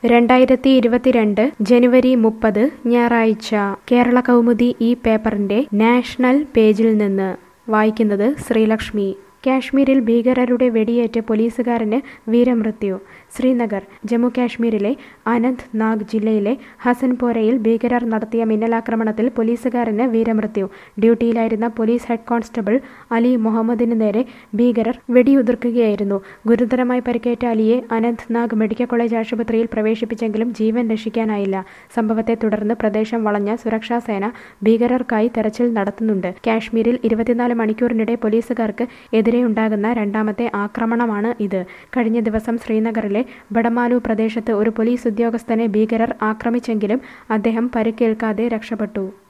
രണ്ടായിരത്തി ഇരുപത്തിരണ്ട് ജനുവരി മുപ്പത് ഞായറാഴ്ച കേരള കൗമുദി ഈ പേപ്പറിന്റെ നാഷണൽ പേജിൽ നിന്ന് വായിക്കുന്നത് ശ്രീലക്ഷ്മി കാശ്മീരിൽ ഭീകരരുടെ വെടിയേറ്റ് പോലീസുകാരന് വീരമൃത്യു ശ്രീനഗർ ജമ്മു കാശ്മീരിലെ അനന്ത് നാഗ് ജില്ലയിലെ ഹസൻപോരയിൽ ഭീകരർ നടത്തിയ മിന്നലാക്രമണത്തിൽ പോലീസുകാരന് വീരമൃത്യു ഡ്യൂട്ടിയിലായിരുന്ന പോലീസ് ഹെഡ് കോൺസ്റ്റബിൾ അലി മുഹമ്മദിന് നേരെ ഭീകരർ വെടിയുതിർക്കുകയായിരുന്നു ഗുരുതരമായി പരിക്കേറ്റ അലിയെ അനന്ത് നാഗ് മെഡിക്കൽ കോളേജ് ആശുപത്രിയിൽ പ്രവേശിപ്പിച്ചെങ്കിലും ജീവൻ രക്ഷിക്കാനായില്ല സംഭവത്തെ തുടർന്ന് പ്രദേശം വളഞ്ഞ സുരക്ഷാ സേന ഭീകരർക്കായി തെരച്ചിൽ നടത്തുന്നുണ്ട് കാശ്മീരിൽ ഇരുപത്തിനാല് മണിക്കൂറിനിടെ പോലീസുകാർക്ക് എതിരെയുണ്ടാകുന്ന രണ്ടാമത്തെ ആക്രമണമാണ് ഇത് കഴിഞ്ഞ ദിവസം ശ്രീനഗറിലെ ബഡമാലു പ്രദേശത്ത് ഒരു പോലീസ് ഉദ്യോഗസ്ഥനെ ഭീകരർ ആക്രമിച്ചെങ്കിലും അദ്ദേഹം പരിക്കേൽക്കാതെ രക്ഷപ്പെട്ടു